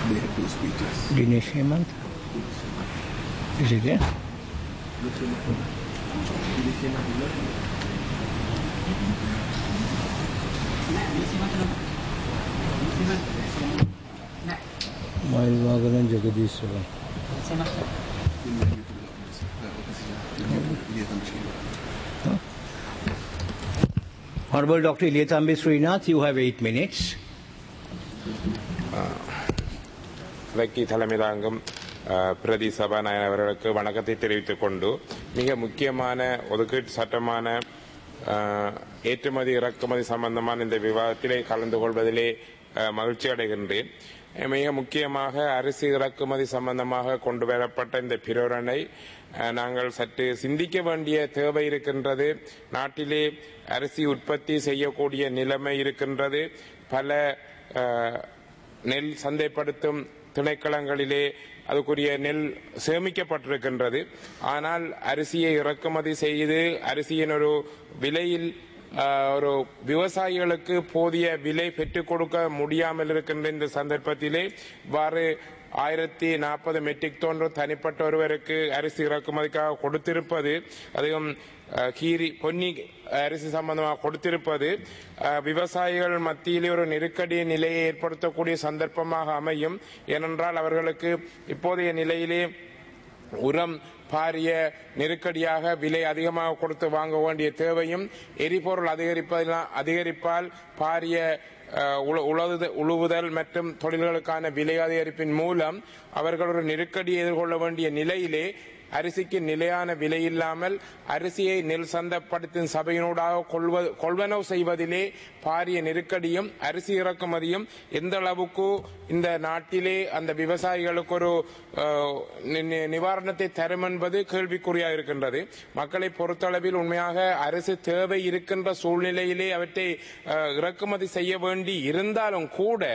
They have two speeches. Dinesh Hemant. Is he there? Mile Wagaran Jagadishwaran. Honorable Dr. Ilyatambi Srinath, you have eight minutes. வக்கி தலைமை தாங்கும் அஹ், பிரதி சபாநாயகர் அவர்களுக்கு வணக்கத்தை தெரிவித்துக் கொண்டு மிக முக்கியமான ஒதுக்கீட்டு சட்டமான அஹ், ஏற்றுமதி இறக்குமதி சம்பந்தமான இந்த விவாதத்திலே கலந்து கொள்வதிலே அஹ், மகிழ்ச்சி அடைகின்றேன் அஹ், மிக முக்கியமாக அரிசி இறக்குமதி சம்பந்தமாக கொண்டு வரப்பட்ட இந்த பிரேரணை அஹ், நாங்கள் சற்று சிந்திக்க வேண்டிய தேவை இருக்கின்றது நாட்டிலே அரிசி உற்பத்தி செய்யக்கூடிய நிலைமை இருக்கின்றது பல அஹ், நெல் சந்தைப்படுத்தும் திணைக்களங்களிலே அதுக்குரிய நெல் சேமிக்கப்பட்டிருக்கின்றது ஆனால் அரிசியை இறக்குமதி செய்து அரிசியின் ஒரு விலையில் ஆஹ், ஒரு விவசாயிகளுக்கு போதிய விலை பெற்றுக் கொடுக்க முடியாமல் இருக்கின்ற இந்த சந்தர்ப்பத்திலே இவ்வாறு ஆயிரத்தி நாற்பது மெட்ரிக் டன் தனிப்பட்ட ஒருவருக்கு அரிசி இறக்குமதிக்காக கொடுத்திருப்பது அதுவும் அஹ், கீரி பொன்னி அரிசி சம்பந்தமாக கொடுத்திருப்பது அஹ், விவசாயிகள் மத்தியிலே ஒரு நெருக்கடி நிலையை ஏற்படுத்தக்கூடிய சந்தர்ப்பமாக அமையும் ஏனென்றால் அவர்களுக்கு இப்போதைய நிலையிலே உரம் பாரிய நெருக்கடியாக விலை அதிகமாக கொடுத்து வாங்க வேண்டிய தேவையும் எரிபொருள் அதிகரிப்பதனால் அதிகரிப்பால் பாரிய அஹ், உழ- உழவுத- உழுவுதல் மற்றும் தொழில்களுக்கான விலை அதிகரிப்பின் மூலம் அவர்கள் ஒரு நெருக்கடியை எதிர்கொள்ள வேண்டிய நிலையிலே அரிசிக்கு நிலையான விலை இல்லாமல் அரிசியை நெல் சந்தைப்படுத்தும் சபையினூடாக கொள்வ- கொள்வனவு செய்வதிலே பாரிய நெருக்கடியும் அரிசி இறக்குமதியும் எந்த அளவுக்கு இந்த நாட்டிலே அந்த விவசாயிகளுக்கு ஒரு அஹ், நி- நி- நிவாரணத்தை தரும் என்பது கேள்விக்குறியாக இருக்கின்றது மக்களை பொறுத்தளவில் உண்மையாக அரசு தேவை இருக்கின்ற சூழ்நிலையிலே அவற்றை அஹ், இறக்குமதி செய்ய வேண்டி இருந்தாலும் கூட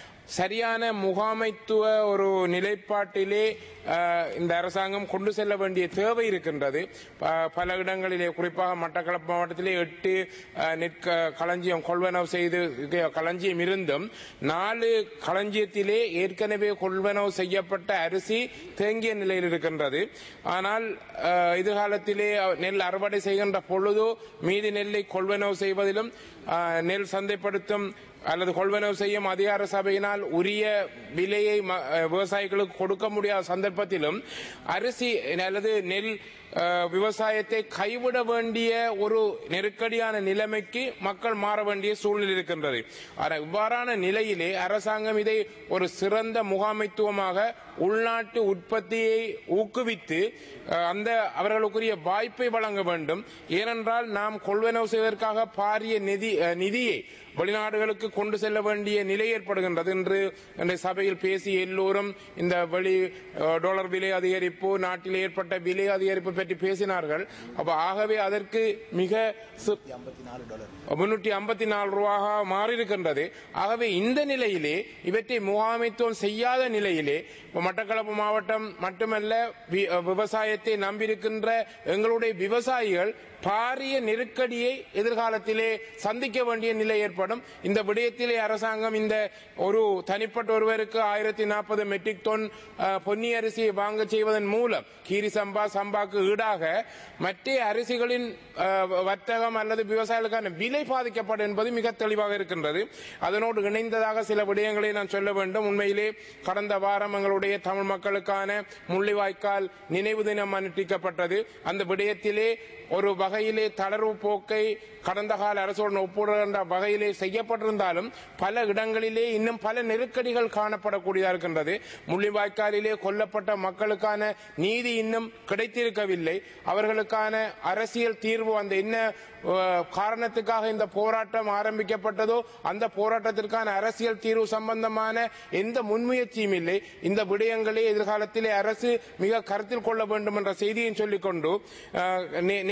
சரியான முகாமைத்துவ ஒரு நிலைப்பாட்டிலே அஹ், இந்த அரசாங்கம் கொண்டு செல்ல வேண்டிய தேவை இருக்கின்றது ப- பல இடங்களிலே குறிப்பாக மட்டக்களப்பு மாவட்டத்திலே எட்டு அஹ், நெற்க களஞ்சியம் கொள்வனவு செய்து இங்க களஞ்சியம் இருந்தும் நாலு களஞ்சியத்திலே ஏற்கனவே கொள்வனவு செய்யப்பட்ட அரிசி தேங்கிய நிலையில் இருக்கின்றது ஆனால் அஹ், எதிர்காலத்திலே நெல் அறுவடை செய்கின்ற பொழுது மீதி நெல்லை கொள்வனவு செய்வதிலும் அஹ், நெல் சந்தைப்படுத்தும் அல்லது கொள்வனவு செய்யும் அதிகார சபையினால் உரிய விலையை ம- அஹ் விவசாயிகளுக்கு கொடுக்க முடியாத சந்தர்ப்பத்திலும் அரிசி அல்லது நெல் அஹ், விவசாயத்தை கைவிட வேண்டிய ஒரு நெருக்கடியான நிலைமைக்கு மக்கள் மாற வேண்டிய சூழ்நிலை இருக்கின்றது ஆனால் இவ்வாறான நிலையிலே அரசாங்கம் இதை ஒரு சிறந்த முகாமைத்துவமாக உள்நாட்டு உற்பத்தியை ஊக்குவித்து அஹ், அந்த அவர்களுக்குரிய வாய்ப்பை வழங்க வேண்டும் ஏனென்றால் நாம் கொள்வனவு செய்வதற்காக பாரிய நிதி அஹ், நிதியை வெளிநாடுகளுக்கு கொண்டு செல்ல வேண்டிய நிலை ஏற்படுகின்றது என்று இந்த சபையில் பேசி எல்லோரும் இந்த வெளி அஹ், டாலர் விலை அதிகரிப்பு நாட்டில் ஏற்பட்ட விலை அதிகரிப்பு பற்றி பேசினார்கள் அப்ப ஆகவே அதற்கு மிக சு- முன்னூற்றி ஐம்பத்தி நாலு ரூபாக மாறி இருக்கின்றது ஆகவே இந்த நிலையிலே இவற்றை முகாமைத்துவம் செய்யாத நிலையிலே இப்ப மட்டக்களப்பு மாவட்டம் மட்டுமல்ல வி- விவசாயத்தை நம்பியிருக்கின்ற எங்களுடைய விவசாயிகள் பாரிய நெருக்கடியை எதிர்காலத்திலே சந்திக்க வேண்டிய நிலை ஏற்படும் இந்த விடயத்திலே அரசாங்கம் இந்த ஒரு தனிப்பட்ட ஒருவருக்கு ஆயிரத்தி நாற்பது மெட்ரிக் டன் அஹ், பொன்னி அரிசியை வாங்க செய்வதன் மூலம் கீரி சம்பா சம்பாக்கு ஈடாக மற்ற அரிசிகளின் அஹ், வர்த்தகம் அல்லது விவசாயிகளுக்கான விலை பாதிக்கப்படும் என்பது மிக தெளிவாக இருக்கின்றது அதனோடு இணைந்ததாக சில விடயங்களை நான் சொல்ல வேண்டும் உண்மையிலே கடந்த வாரம் எங்களுடைய தமிழ் மக்களுக்கான முள்ளிவாய்க்கால் நினைவு தினம் அனுஷ்டிக்கப்பட்டது அந்த விடயத்திலே ஒரு வகையிலே தளர்வு போக்கை கடந்த கால அரசுடன் ஒப்புடுகின்ற வகையிலே செய்யப்பட்டிருந்தாலும் பல இடங்களிலே இன்னும் பல நெருக்கடிகள் காணப்படக்கூடியதாக இருக்கின்றது முள்ளிவாய்க்காலிலே கொல்லப்பட்ட மக்களுக்கான நீதி இன்னும் கிடைத்திருக்கவில்லை அவர்களுக்கான அரசியல் தீர்வு அந்த என்ன அஹ், காரணத்துக்காக இந்த போராட்டம் ஆரம்பிக்கப்பட்டதோ அந்த போராட்டத்திற்கான அரசியல் தீர்வு சம்பந்தமான எந்த முன்முயற்சியும் இல்லை இந்த விடயங்களை எதிர்காலத்திலே அரசு மிக கருத்தில் கொள்ள வேண்டும் என்ற செய்தியை சொல்லிக்கொண்டு அஹ், நே- நேற்று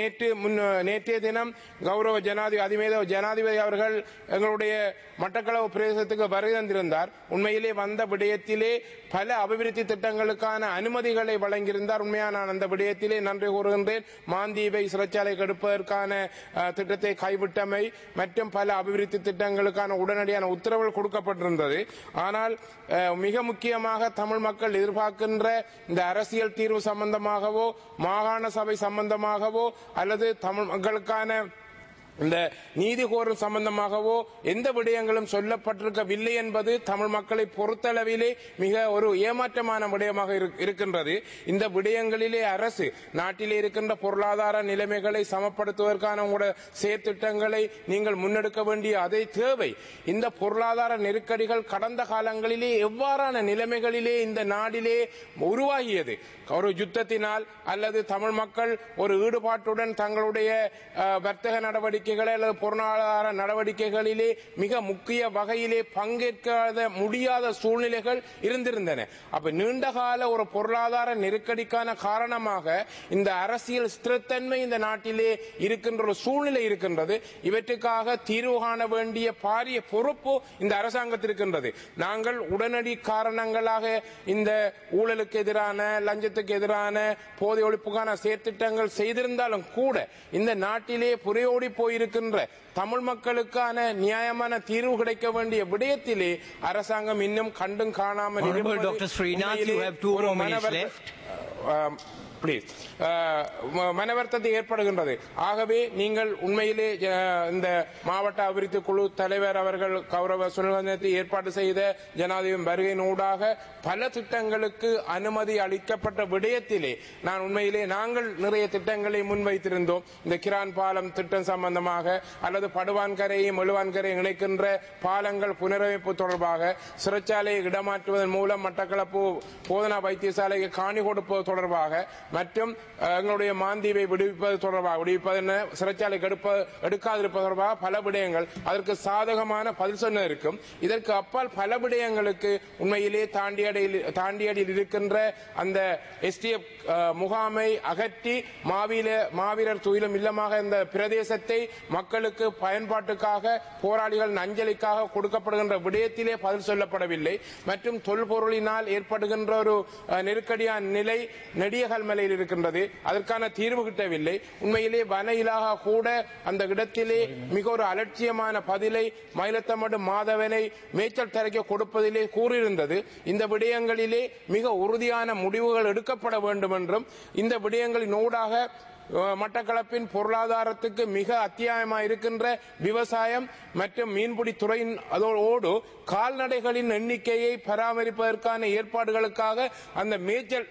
முன் நேற்றைய தினம் கௌரவ ஜனாதிபதி அதிமேத ஜனாதிபதி அவர்கள் எங்களுடைய மட்டக்களவு பிரதேசத்துக்கு வருகை தந்திருந்தார் உண்மையிலே வந்த விடயத்திலே பல அபிவிருத்தி திட்டங்களுக்கான அனுமதிகளை வழங்கியிருந்தார் உண்மையான நான் அந்த விடயத்திலே நன்றி கூறுகின்றேன் மாந்தீவை சிறைச்சாலை கெடுப்பதற்கான அஹ், திட்டத்தை கைவிட்டமை மற்றும் பல அபிவிருத்தி திட்டங்களுக்கான உடனடியான உத்தரவுகள் கொடுக்கப்பட்டிருந்தது ஆனால் அஹ், மிக முக்கியமாக தமிழ் மக்கள் எதிர்பார்க்கின்ற இந்த அரசியல் தீர்வு சம்பந்தமாகவோ மாகாண சபை சம்பந்தமாகவோ அல்லது தமிழ் மக்களுக்கான இந்த நீதி கோரும் சம்பந்தமாகவோ எந்த விடயங்களும் சொல்லப்பட்டிருக்கவில்லை என்பது தமிழ் மக்களை பொறுத்தளவிலே மிக ஒரு ஏமாற்றமான விடயமாக இரு- இருக்கின்றது இந்த விடயங்களிலே அரசு நாட்டிலே இருக்கின்ற பொருளாதார நிலைமைகளை சமப்படுத்துவதற்கான உங்களோட செயற்திட்டங்களை நீங்கள் முன்னெடுக்க வேண்டிய அதே தேவை இந்த பொருளாதார நெருக்கடிகள் கடந்த காலங்களிலே எவ்வாறான நிலைமைகளிலே இந்த நாடிலே உருவாகியது ஒரு யுத்தத்தினால் அல்லது தமிழ் மக்கள் ஒரு ஈடுபாட்டுடன் தங்களுடைய அஹ், வர்த்தக நடவடிக்கைகளை அல்லது பொருளாதார நடவடிக்கைகளிலே மிக முக்கிய வகையிலே பங்கேற்காத முடியாத சூழ்நிலைகள் இருந்திருந்தன அப்ப நீண்டகால ஒரு பொருளாதார நெருக்கடிக்கான காரணமாக இந்த அரசியல் ஸ்திரத்தன்மை இந்த நாட்டிலே இருக்கின்ற ஒரு சூழ்நிலை இருக்கின்றது இவற்றுக்காக தீர்வு காண வேண்டிய பாரிய பொறுப்பு இந்த அரசாங்கத்திற்கு இருக்கின்றது நாங்கள் உடனடி காரணங்களாக இந்த ஊழலுக்கு எதிரான லஞ்சத்துக்கு எதிரான போதை ஒழிப்புக்கான செயற்திட்டங்கள் செய்திருந்தாலும் கூட இந்த நாட்டிலே புரையோடி போயிருக்கின்ற தமிழ் மக்களுக்கான நியாயமான தீர்வு கிடைக்க வேண்டிய விடயத்திலே அரசாங்கம் இன்னும் கண்டும் காணாமல் Honorable இருப்பது Dr. Srinath, you உண்மையிலே have two ஒரு more minutes மனவருத்த- left. ஆம், please. ஆஹ், ம- மனவருத்தத்தை ஏற்படுகின்றது ஆகவே நீங்கள் உண்மையிலே ஆஹ், இந்த மாவட்ட அபிவிருத்தி குழு தலைவர் அவர்கள் கௌரவ சுனிலத்தை ஏற்பாடு செய்த ஜனாதிபதி வருகையின் ஊடாக பல திட்டங்களுக்கு அனுமதி அளிக்கப்பட்ட விடயத்திலே நான் உண்மையிலே நாங்கள் நிறைய திட்டங்களை முன்வைத்திருந்தோம் இந்த கிரான் பாலம் திட்டம் சம்பந்தமாக அல்லது படுவான்கரையும் எழுவான்கரையும் இணைக்கின்ற பாலங்கள் புனரமைப்பு தொடர்பாக சிறைச்சாலையை இடமாற்றுவதன் மூலம் மட்டக்களப்பு போதனா வைத்தியசாலைக்கு காணி கொடுப்பது தொடர்பாக மற்றும் அஹ், எங்களுடைய மாந்தீவை விடுவிப்பது தொடர்பாக விடுவிப்பது என்ன சிறைச்சாலைக்கு எடுப்ப எடுக்காதிருப்பது தொடர்பாக பல விடயங்கள் அதற்கு சாதகமான பதில் சொன்ன இருக்கும் இதற்கு அப்பால் பல விடயங்களுக்கு உண்மையிலே தாண்டியடியில் தாண்டியடியில் இருக்கின்ற அந்த எஸ்டிஎஃப் முகாமை அகற்றி மாவீர மாவீரர் துயிலும் இல்லமாக இந்த பிரதேசத்தை மக்களுக்கு பயன்பாட்டுக்காக போராளிகள் அஞ்சலிக்காக கொடுக்கப்படுகின்ற விடயத்திலே பதில் சொல்லப்படவில்லை மற்றும் தொல்பொருளினால் ஏற்படுகின்ற ஒரு அஹ், நெருக்கடியான நிலை நெடியகல்மலையில் இருக்கின்றது அதற்கான தீர்வு கிட்டவில்லை உண்மையிலே வன இலாகா கூட அந்த இடத்திலே மிக ஒரு அலட்சியமான பதிலை மயிலத்தமடு மாதவனை மேய்ச்சல் தரைக்க கொடுப்பதிலே கூறியிருந்தது இந்த விடயங்களிலே மிக உறுதியான முடிவுகள் எடுக்கப்பட வேண்டும் என்றும் இந்த விடயங்களின் ஊடாக அஹ், மட்டக்களப்பின் பொருளாதாரத்துக்கு மிக அத்தியாயமாக இருக்கின்ற விவசாயம் மற்றும் மீன்பிடி துறையின் அதோடு கால்நடைகளின் எண்ணிக்கையை பராமரிப்பதற்கான ஏற்பாடுகளுக்காக அந்த மேய்ச்சல்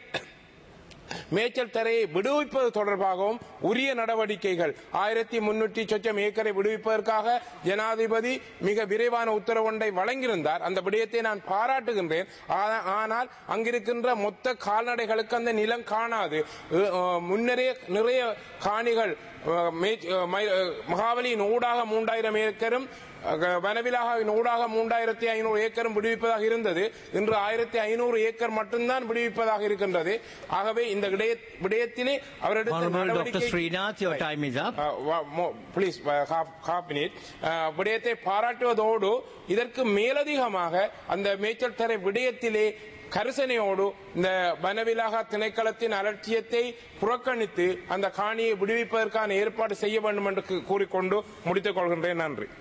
மேய்ச்சல் தரையை விடுவிப்பது தொடர்பாகவும் உரிய நடவடிக்கைகள் ஆயிரத்தி முன்னூற்றி சொச்சம் ஏக்கரை விடுவிப்பதற்காக ஜனாதிபதி மிக விரைவான உத்தரவு ஒன்றை வழங்கியிருந்தார் அந்த விடயத்தை நான் பாராட்டுகின்றேன் ஆனா- ஆனால் அங்கிருக்கின்ற மொத்த கால்நடைகளுக்கு அந்த நிலம் காணாது அஹ், அஹ், முன்னரே நிறைய காணிகள் அஹ், மேய்ச்- அஹ், மை- அஹ், மகாபலியின் ஊடாக மூன்றாயிரம் ஏக்கரும் அஹ், வனவிலாகாவின் ஊடாக மூன்றாயிரத்தி ஐநூறு ஏக்கரும் விடுவிப்பதாக இருந்தது இன்று ஆயிரத்தி ஐநூறு ஏக்கர் மட்டும்தான் விடுவிப்பதாக இருக்கின்றது ஆகவே இந்த விடய- விடயத்திலே அவர் எடுத்த Honorable Dr. நடவடிக்கை Srinath, your time is up. Please half minute விடயத்தை பாராட்டுவதோடு இதற்கு மேலதிகமாக அந்த மேய்ச்சல் தரை விடயத்திலே கரிசனையோடு இந்த வனவிலாக திணைக்களத்தின் அலட்சியத்தை புறக்கணித்து அந்த காணியை விடுவிப்பதற்கான ஏற்பாடு செய்ய வேண்டும் என்று கூறிக்கொண்டு முடித்துக் கொள்கின்றேன் நன்றி